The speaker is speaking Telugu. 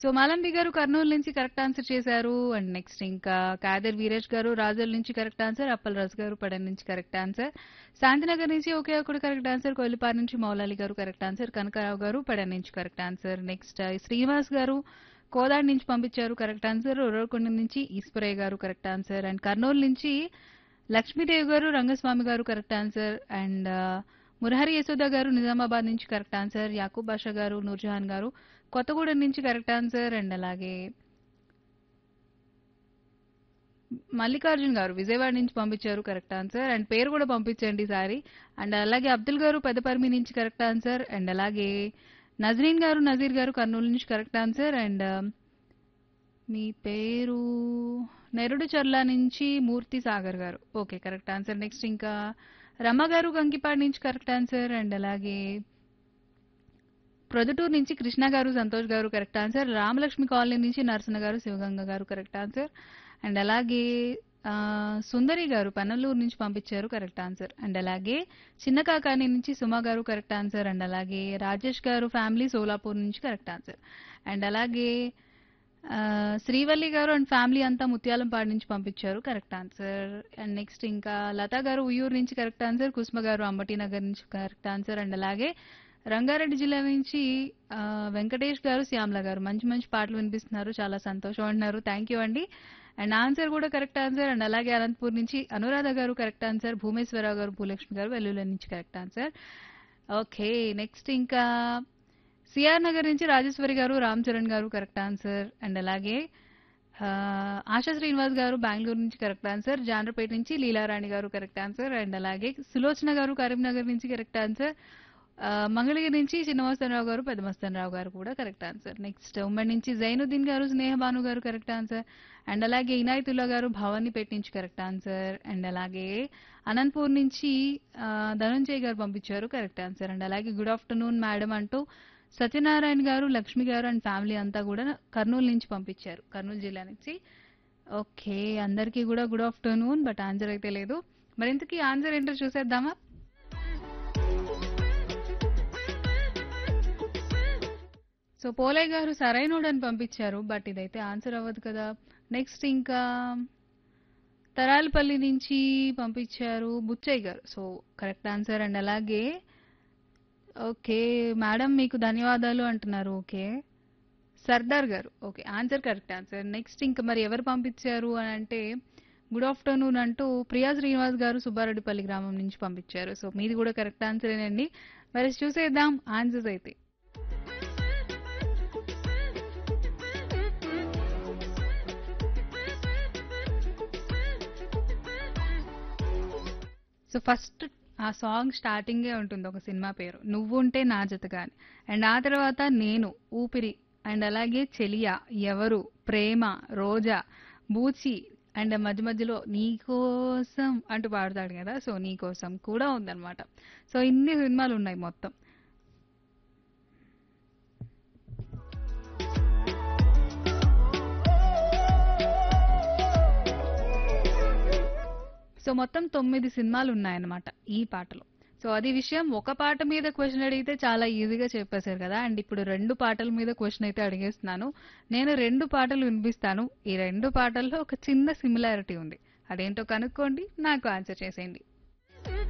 సో మాలంబి గారు కర్నూలు నుంచి కరెక్ట్ ఆన్సర్ చేశారు అండ్ నెక్స్ట్ ఇంకా కాదర్ వీరేష్ గారు రాజుల నుంచి కరెక్ట్ ఆన్సర్ అప్పల్ రాజు గారు పడన్ నుంచి కరెక్ట్ ఆన్సర్ శాంతినగర్ నుంచి ఒకే ఒకటి కరెక్ట్ ఆన్సర్ కొల్లిపారి నుంచి మౌలాలి గారు కరెక్ట్ ఆన్సర్ కనకారావు గారు పడన్ నుంచి కరెక్ట్ ఆన్సర్ నెక్స్ట్ శ్రీనివాస్ గారు కోదాడ్ నుంచి పంపించారు కరెక్ట్ ఆన్సర్ ఉరవకొండ నుంచి ఈశ్వరయ్య గారు కరెక్ట్ ఆన్సర్ అండ్ కర్నూలు నుంచి లక్ష్మీదేవి గారు రంగస్వామి గారు correct answer and Murahari Yashoda గారు నిజామాబాద్ నుంచి కరెక్ట్ ఆన్సర్ యాకూబ్ బాషా గారు నూర్జహాన్ గారు కొత్తగూడెం నుంచి కరెక్ట్ ఆన్సర్ అండ్ అలాగే మల్లికార్జున్ గారు విజయవాడ నుంచి పంపించారు కరెక్ట్ ఆన్సర్ అండ్ పేరు కూడా పంపించండి ఈసారి అండ్ అలాగే అబ్దుల్ గారు పెద్దపర్మి నుంచి కరెక్ట్ ఆన్సర్ అండ్ అలాగే నజరీన్ గారు నజీర్ గారు కర్నూలు నుంచి కరెక్ట్ ఆన్సర్ అండ్ మీ పేరు నెరుడు చర్ల నుంచి మూర్తి సాగర్ గారు ఓకే కరెక్ట్ ఆన్సర్ నెక్స్ట్ ఇంకా రమ గారు గంకిపాడు నుంచి కరెక్ట్ ఆన్సర్ అండ్ అలాగే ప్రొద్దుటూరు నుంచి కృష్ణ గారు సంతోష్ గారు కరెక్ట్ ఆన్సర్ రామలక్ష్మి కాలనీ నుంచి నరసన గారు శివగంగ గారు కరెక్ట్ ఆన్సర్ అండ్ అలాగే ఆ, సుందరి గారు పన్నలూరు నుంచి పంపించారు కరెక్ట్ ఆన్సర్ అండ్ అలాగే చిన్న కాకాని నుంచి సుమా గారు కరెక్ట్ ఆన్సర్ అండ్ అలాగే రాజేష్ గారు ఫ్యామిలీ సోలాపూర్ నుంచి కరెక్ట్ ఆన్సర్ అండ్ అలాగే ఆ, శ్రీవల్లి గారు అండ్ ఫ్యామిలీ అంతా ముత్యాలంపాడు నుంచి పంపించారు కరెక్ట్ ఆన్సర్ అండ్ నెక్స్ట్ ఇంకా లతా గారు ఉయ్యూరు నుంచి కరెక్ట్ ఆన్సర్ కుసుమ గారు అంబటి నగర్ నుంచి కరెక్ట్ ఆన్సర్ అండ్ అలాగే రంగారెడ్డి జిల్లా నుంచి ఆ, వెంకటేష్ గారు శ్యామల గారు మంచి మంచి పాటలు వినిపిస్తున్నారు చాలా సంతోషం అంటున్నారు థ్యాంక్ యూ అండి అండ్ ఆన్సర్ కూడా కరెక్ట్ ఆన్సర్ అండ్ అలాగే అనంతపూర్ నుంచి అనురాధ గారు కరెక్ట్ ఆన్సర్ భూమేశ్వరరావు గారు భూలక్ష్మి గారు వెల్లుల నుంచి కరెక్ట్ ఆన్సర్ ఓకే నెక్స్ట్ ఇంకా సిఆర్ నగర్ నుంచి రాజేశ్వరి గారు రామ్ చరణ్ గారు కరెక్ట్ ఆన్సర్ అండ్ అలాగే ఆ, ఆశా శ్రీనివాస్ గారు బెంగళూరు నుంచి కరెక్ట్ ఆన్సర్ జాండ్రపేట నుంచి లీలారాణి గారు కరెక్ట్ ఆన్సర్ అండ్ అలాగే సులోచన గారు కరీంనగర్ నుంచి కరెక్ట్ ఆన్సర్ ఆ, మంగళగిరి నుంచి చిన్నమస్తనరావు గారు పెద్దమస్తనరావు గారు కూడా కరెక్ట్ ఆన్సర్ నెక్స్ట్ ఉమ్మడి నుంచి జైనుద్దీన్ గారు స్నేహబాను గారు కరెక్ట్ ఆన్సర్ అండ్ అలాగే ఇనాయతుల్లా గారు భవానీపేట నుంచి కరెక్ట్ ఆన్సర్ అండ్ అలాగే అనంతపూర్ నుంచి ఆ, ధనంజయ్ గారు పంపించారు కరెక్ట్ ఆన్సర్ అండ్ అలాగే గుడ్ ఆఫ్టర్నూన్ మేడం అంటూ సత్యనారాయణ గారు లక్ష్మి గారు అండ్ ఫ్యామిలీ అంతా కూడా కర్నూలు నుంచి పంపించారు కర్నూలు జిల్లా నుంచి ఓకే అందరికీ కూడా గుడ్ ఆఫ్టర్నూన్ బట్ ఆన్సర్ అయితే లేదు మరి ఇంతకీ ఆన్సర్ ఏంటో చూసేద్దామా సో పోలయ్య గారు సరైనోడు అని పంపించారు బట్ ఇదైతే ఆన్సర్ అవ్వదు కదా నెక్స్ట్ ఇంకా తరాలపల్లి నుంచి పంపించారు బుచ్చయ్య గారు సో కరెక్ట్ ఆన్సర్ అండ్ అలాగే ఓకే మేడం మీకు ధన్యవాదాలు అంటున్నారు ఓకే సర్దార్ గారు okay answer correct answer next ఇంకా మరి ఎవరు పంపించారు అని అంటే గుడ్ ఆఫ్టర్నూన్ అంటూ ప్రియా శ్రీనివాస్ గారు సుబ్బారెడ్డిపల్లి గ్రామం నుంచి పంపించారు సో మీది కూడా కరెక్ట్ ఆన్సరేనండి మరి చూసేద్దాం ఆన్సర్స్ అయితే సో ఫస్ట్ ఆ సాంగ్ స్టార్టింగే ఉంటుంది ఒక సినిమా పేరు నువ్వుంటే నా జతగా అని అండ్ ఆ తర్వాత నేను ఊపిరి అండ్ అలాగే చెలియా ఎవరు ప్రేమ రోజా బూచి అండ్ మధ్య మధ్యలో నీకోసం అంటూ పాడతాడు కదా సో నీకోసం కూడా ఉందన్నమాట సో ఇన్ని సినిమాలు ఉన్నాయి మొత్తం సో మొత్తం తొమ్మిది సినిమాలు ఉన్నాయన్నమాట ఈ పాటలో సో అది విషయం ఒక పాట మీద క్వశ్చన్ అడిగితే చాలా ఈజీగా చెప్పేశారు కదా అండ్ ఇప్పుడు రెండు పాటల మీద క్వశ్చన్ అయితే అడిగేస్తున్నాను నేను రెండు పాటలు వినిపిస్తాను ఈ రెండు పాటల్లో ఒక చిన్న సిమిలారిటీ ఉంది అదేంటో కనుక్కోండి నాకు ఆన్సర్ చేసేయండి